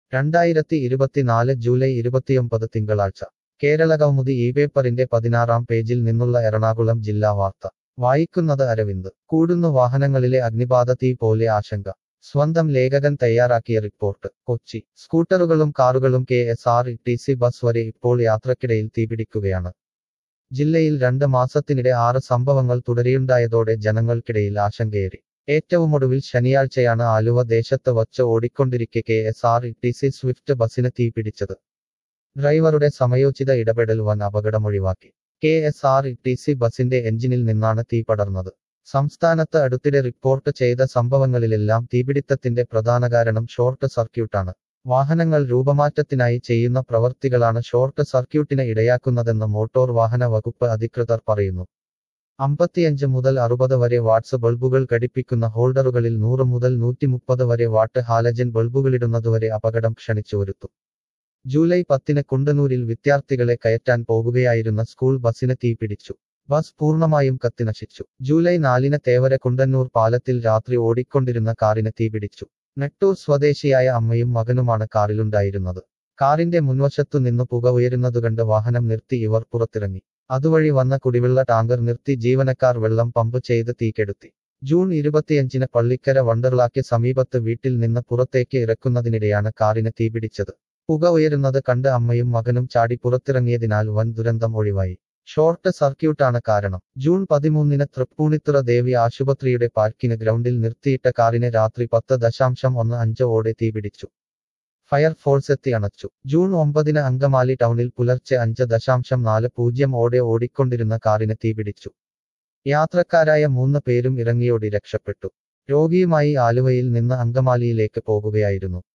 രണ്ടായിരത്തി ഇരുപത്തിനാല് ജൂലൈ ഇരുപത്തിയൊമ്പത് തിങ്കളാഴ്ച കേരള കൗമുദി ഈ പേപ്പറിന്റെ പതിനാറാം പേജിൽ നിന്നുള്ള എറണാകുളം ജില്ലാ വാർത്ത വായിക്കുന്നത് അരവിന്ദ് കൂടുന്നു വാഹനങ്ങളിലെ അഗ്നിബാധ തീ പോലെ ആശങ്ക സ്വന്തം ലേഖകൻ തയ്യാറാക്കിയ റിപ്പോർട്ട് കൊച്ചി സ്കൂട്ടറുകളും കാറുകളും K S R T C bus വരെ ഇപ്പോൾ യാത്രക്കിടയിൽ തീപിടിക്കുകയാണ് ജില്ലയിൽ രണ്ട് മാസത്തിനിടെ ആറ് സംഭവങ്ങൾ തുടരെയുണ്ടായതോടെ ജനങ്ങൾക്കിടയിൽ ആശങ്കയേറി ഏറ്റവുമൊടുവിൽ ശനിയാഴ്ചയാണ് ആലുവ ദേശത്ത് വച്ച് ഓടിക്കൊണ്ടിരിക്കെ K S R T C swift ബസിന് തീപിടിച്ചത് ഡ്രൈവറുടെ സമയോചിത ഇടപെടൽ വൻ അപകടമൊഴിവാക്കി K S R T C ബസിന്റെ എഞ്ചിനിൽ നിന്നാണ് തീ പടർന്നത് സംസ്ഥാനത്ത് അടുത്തിടെ റിപ്പോർട്ട് ചെയ്ത സംഭവങ്ങളിലെല്ലാം തീപിടിത്തത്തിന്റെ പ്രധാന കാരണം ഷോർട്ട് സർക്യൂട്ടാണ് വാഹനങ്ങൾ രൂപമാറ്റത്തിനായി ചെയ്യുന്ന പ്രവർത്തികളാണ് ഷോർട്ട് സർക്യൂട്ടിന് ഇടയാക്കുന്നതെന്ന് മോട്ടോർ വാഹന വകുപ്പ് അധികൃതർ പറയുന്നു അമ്പത്തിയഞ്ച് മുതൽ അറുപത് വരെ വാട്ട്സ് ബൾബുകൾ ഘടിപ്പിക്കുന്ന ഹോൾഡറുകളിൽ നൂറ് മുതൽ നൂറ്റി മുപ്പത് വരെ വാട്ട് ഹാലജൻ ബൾബുകളിടുന്നതുവരെ അപകടം ക്ഷണിച്ചു വരുത്തും ജൂലൈ പത്തിന് കുണ്ടന്നൂരിൽ വിദ്യാർത്ഥികളെ കയറ്റാൻ പോകുകയായിരുന്ന സ്കൂൾ ബസിന് തീപിടിച്ചു ബസ് പൂർണ്ണമായും കത്തിനശിച്ചു ജൂലൈ നാലിന് തേവര കുണ്ടന്നൂർ പാലത്തിൽ രാത്രി ഓടിക്കൊണ്ടിരുന്ന കാറിന് തീപിടിച്ചു നെട്ടൂർ സ്വദേശിയായ അമ്മയും മകനുമാണ് കാറിലുണ്ടായിരുന്നത് കാറിന്റെ മുൻവശത്തു നിന്ന് പുക ഉയരുന്നതുകണ്ട് വാഹനം നിർത്തി ഇവർ പുറത്തിറങ്ങി അതുവഴി വന്ന കുടിവെള്ള ടാങ്കർ നിർത്തി ജീവനക്കാർ വെള്ളം പമ്പ് ചെയ്ത് തീകെടുത്തി ജൂൺ ഇരുപത്തിയഞ്ചിന് പള്ളിക്കര വണ്ടർലാക്ക് സമീപത്ത് വീട്ടിൽ നിന്ന് പുറത്തേക്ക് ഇറക്കുന്നതിനിടെയാണ് കാറിന് തീപിടിച്ചത് പുക ഉയരുന്നത് കണ്ട് അമ്മയും മകനും ചാടി പുറത്തിറങ്ങിയതിനാൽ വൻ ദുരന്തം ഒഴിവായി ഷോർട്ട് സർക്യൂട്ടാണ് കാരണം ജൂൺ പതിമൂന്നിന് തൃപ്പൂണിത്തുറ ദേവി ആശുപത്രിയുടെ പാർക്കിംഗ് ഗ്രൗണ്ടിൽ നിർത്തിയിട്ട കാറിന് രാത്രി പത്ത് ദശാംശം ഒന്ന് അഞ്ച് ഓടെ തീപിടിച്ചു ഫയർഫോഴ്സ് എത്തി അണച്ചു ജൂൺ ഒമ്പതിന് അങ്കമാലി ടൗണിൽ പുലർച്ചെ അഞ്ച് ദശാംശം നാല് പൂജ്യം ഓടെ ഓടിക്കൊണ്ടിരുന്ന കാറിന് തീപിടിച്ചു യാത്രക്കാരായ മൂന്ന് പേരും ഇറങ്ങിയോടി രക്ഷപ്പെട്ടു രോഗിയുമായി ആലുവയിൽ നിന്ന് അങ്കമാലിയിലേക്ക് പോകുകയായിരുന്നു